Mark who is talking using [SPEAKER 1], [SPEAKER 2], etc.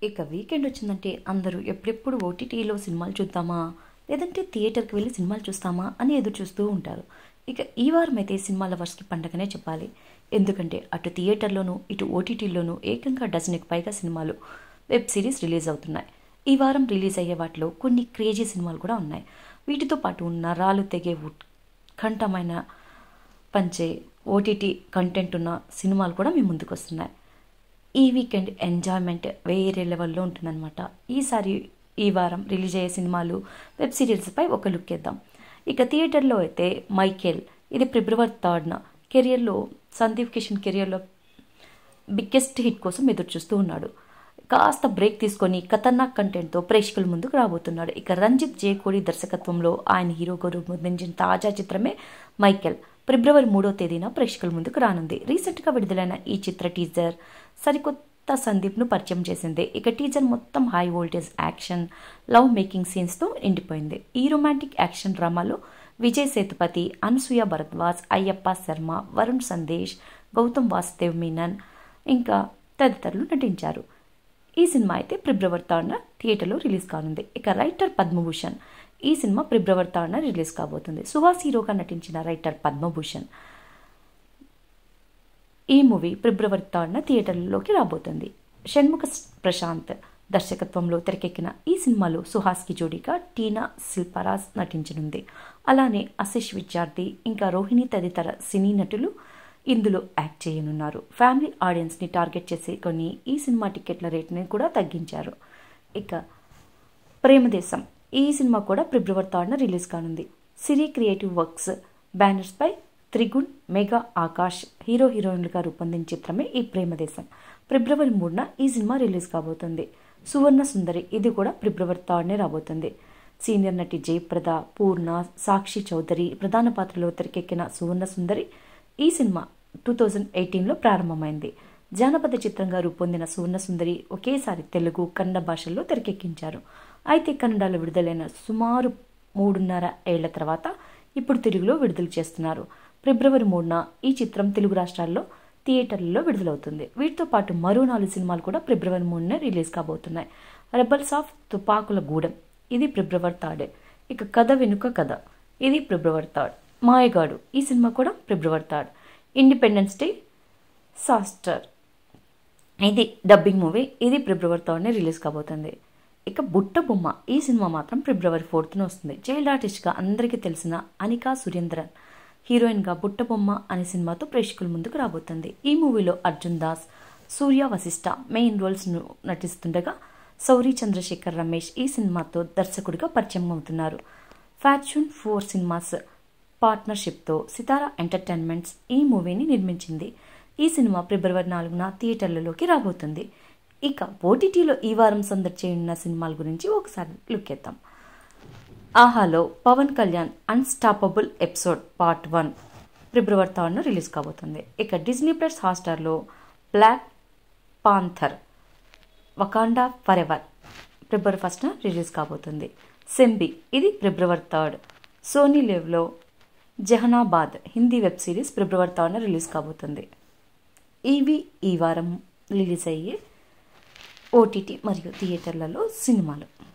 [SPEAKER 1] ఇక వీకెండ్ వచ్చిందంటే అందరూ ఎప్పుడెప్పుడు ఓటీటీలో సినిమాలు చూద్దామా లేదంటే థియేటర్కి వెళ్ళి సినిమాలు చూస్తామా అని ఎదురు చూస్తూ ఉంటారు ఇక ఈ వారం అయితే సినిమా లవర్స్కి పండగనే చెప్పాలి ఎందుకంటే అటు థియేటర్లోనూ ఇటు ఓటీటీలోనూ ఏకంగా డజన్కి పైగా సినిమాలు వెబ్ సిరీస్ రిలీజ్ అవుతున్నాయి ఈ వారం రిలీజ్ అయ్యే వాటిలో కొన్ని క్రేజీ సినిమాలు కూడా ఉన్నాయి వీటితో పాటు నరాలు తెగే ఉత్కంఠమైన పంచే ఓటీటీ కంటెంట్ ఉన్న సినిమాలు కూడా మీ ముందుకు వస్తున్నాయి ఈ వీకెండ్ ఎంజాయ్మెంట్ వేరే లెవెల్లో ఉంటుందన్నమాట ఈసారి ఈ వారం రిలీజ్ అయ్యే సినిమాలు వెబ్ సిరీస్పై ఒక లుక్ వేద్దాం ఇక థియేటర్లో అయితే మైకేల్ ఇది ఫిబ్రవరి థర్డ్న కెరియర్లో సందీప్ కిషన్ కెరియర్లో బిగ్గెస్ట్ హిట్ కోసం ఎదురు చూస్తూ ఉన్నాడు కాస్త బ్రేక్ తీసుకొని ఖతర్నాక్ కంటెంట్తో ప్రేక్షకుల ముందుకు రాబోతున్నాడు ఇక రంజిత్ జేకోడి దర్శకత్వంలో ఆయన హీరోగా రూపొందించిన తాజా చిత్రమే మైకెల్ ఫిబ్రవరి మూడో తేదీన ప్రేక్షకుల ముందుకు రానుంది రీసెంట్గా విడుదలైన ఈ చిత్ర టీజర్ సరికొత్త సందీప్ను పరిచయం చేసింది ఇక టీజర్ మొత్తం high voltage action love making సీన్స్తో నిండిపోయింది ఈ రొమాంటిక్ యాక్షన్ డ్రామాలో విజయ్ సేతుపతి అనసూయ భరద్వాజ్ అయ్యప్ప శర్మ వరుణ్ సందేశ్ గౌతమ్ వాసుదేవ్ మీనన్ ఇంకా తదితరులు నటించారు ఈ సినిమా అయితే ఫిబ్రవరి థర్డ్న థియేటర్లో రిలీజ్ కానుంది ఇక రైటర్ పద్మభూషణ్ ఈ సినిమా ఫిబ్రవరి థర్డ్న రిలీజ్ కాబోతుంది సుహాస్ హీరోగా నటించిన రైటర్ పద్మభూషణ్ ఈ మూవీ ఫిబ్రవరి థర్డ్న థియేటర్లోకి రాబోతుంది షణ్ముఖ ప్రశాంత్ దర్శకత్వంలో తెరకెక్కిన ఈ సినిమాలో సుహాస్కి జోడీగా టీనా శిల్పరాజ్ నటించనుంది అలానే ఆశిష్ విద్యార్థి ఇంకా రోహిణి తదితర సినీ నటులు ఇందులో యాక్ట్ చేయనున్నారు ఫ్యామిలీ ఆడియన్స్ని టార్గెట్ చేసి కొన్ని ఈ సినిమా టికెట్ల రేట్ని కూడా తగ్గించారు ఇక ప్రేమదేశం ఈ సినిమా కూడా ఫిబ్రవరి థర్డ్న రిలీజ్ కానుంది సిరి క్రియేటివ్ వర్క్స్ బ్యానర్స్పై త్రిగుణ్ మెగా ఆకాష్ హీరో హీరోయిన్లుగా రూపొందించిన చిత్రమే ఈ ప్రేమదేశం ఫిబ్రవరి మూడున ఈ సినిమా రిలీజ్ కాబోతుంది సువర్ణ సుందరి ఇది కూడా ఫిబ్రవరి థర్డ్నే రాబోతుంది సీనియర్ నటి జయప్రద పూర్ణ సాక్షి చౌదరి ప్రధాన పాత్రలో తెరకెక్కిన సువర్ణ సుందరి ఈ సినిమా టూ థౌజండ్ ఎయిటీన్లో ప్రారంభమైంది జానపద చిత్రంగా రూపొందిన సువర్ణ సుందరి ఒకేసారి తెలుగు కన్నడ భాషల్లో తెరకెక్కించారు అయితే కన్నడలో విడుదలైన సుమారు మూడున్నర ఏళ్ల తర్వాత ఇప్పుడు తెలుగులో విడుదల చేస్తున్నారు ఫిబ్రవరి మూడున ఈ చిత్రం తెలుగు రాష్ట్రాల్లో థియేటర్లలో విడుదలవుతుంది వీటితో పాటు మరో నాలుగు సినిమాలు కూడా ఫిబ్రవరి మూడున రిలీజ్ కాబోతున్నాయి రెబల్స్ ఆఫ్ తుపాకుల గూడెం ఇది ఫిబ్రవరి థర్డ్ ఇక కథ వెనుక కథ ఇది ఫిబ్రవరి థర్డ్ మాయగాడు ఈ సినిమా కూడా ఫిబ్రవరి థర్డ్ ఇండిపెండెన్స్ డే సాస్టర్ ఇది డబ్బింగ్ మూవీ ఇది ఫిబ్రవరి థర్డ్నే రిలీజ్ కాబోతుంది ఇక బుట్ట బొమ్మ ఈ సినిమా మాత్రం ఫిబ్రవరి ఫోర్త్న వస్తుంది చైల్డ్ ఆర్టిస్ట్గా అందరికీ తెలిసిన అనికా సురేంద్రన్ హీరోయిన్గా బుట్ట బొమ్మ అనే సినిమాతో ప్రేక్షకుల ముందుకు రాబోతుంది ఈ మూవీలో అర్జున్ దాస్ సూర్య వశిష్ట మెయిన్ రోల్స్ నటిస్తుండగా సౌరి చంద్రశేఖర్ రమేష్ ఈ సినిమాతో దర్శకుడిగా పరిచయం అవుతున్నారు ఫ్యాచ్యూన్ ఫోర్ సినిమాస్ పార్ట్నర్షిప్తో సితారా ఎంటర్టైన్మెంట్స్ ఈ మూవీని నిర్మించింది ఈ సినిమా ఫిబ్రవరి నాలుగున థియేటర్లలోకి రాబోతుంది ఇక ఓటీటీలో ఈ వారం సందడి చేయనున్న సినిమాల గురించి ఒకసారి లుక్ ఎత్తాం ఆహాలో Pawan Kalyan unstoppable episode part one ఫిబ్రవరి థర్డ్న రిలీజ్ కాబోతుంది ఇక డిజ్నీ ప్లస్ హాట్స్టార్లో Black Panther Wakanda forever ఫిబ్రవరి ఫస్ట్న రిలీజ్ కాబోతుంది సెంబి ఇది ఫిబ్రవరి థర్డ్ సోనీ లివ్లో జహనాబాద్ హిందీ వెబ్ సిరీస్ ఫిబ్రవరి థర్డ్న రిలీజ్ కాబోతుంది ఇవి ఈ వారం రిలీజ్ అయ్యే ఓటీటీ మరియు థియేటర్లలో సినిమాలు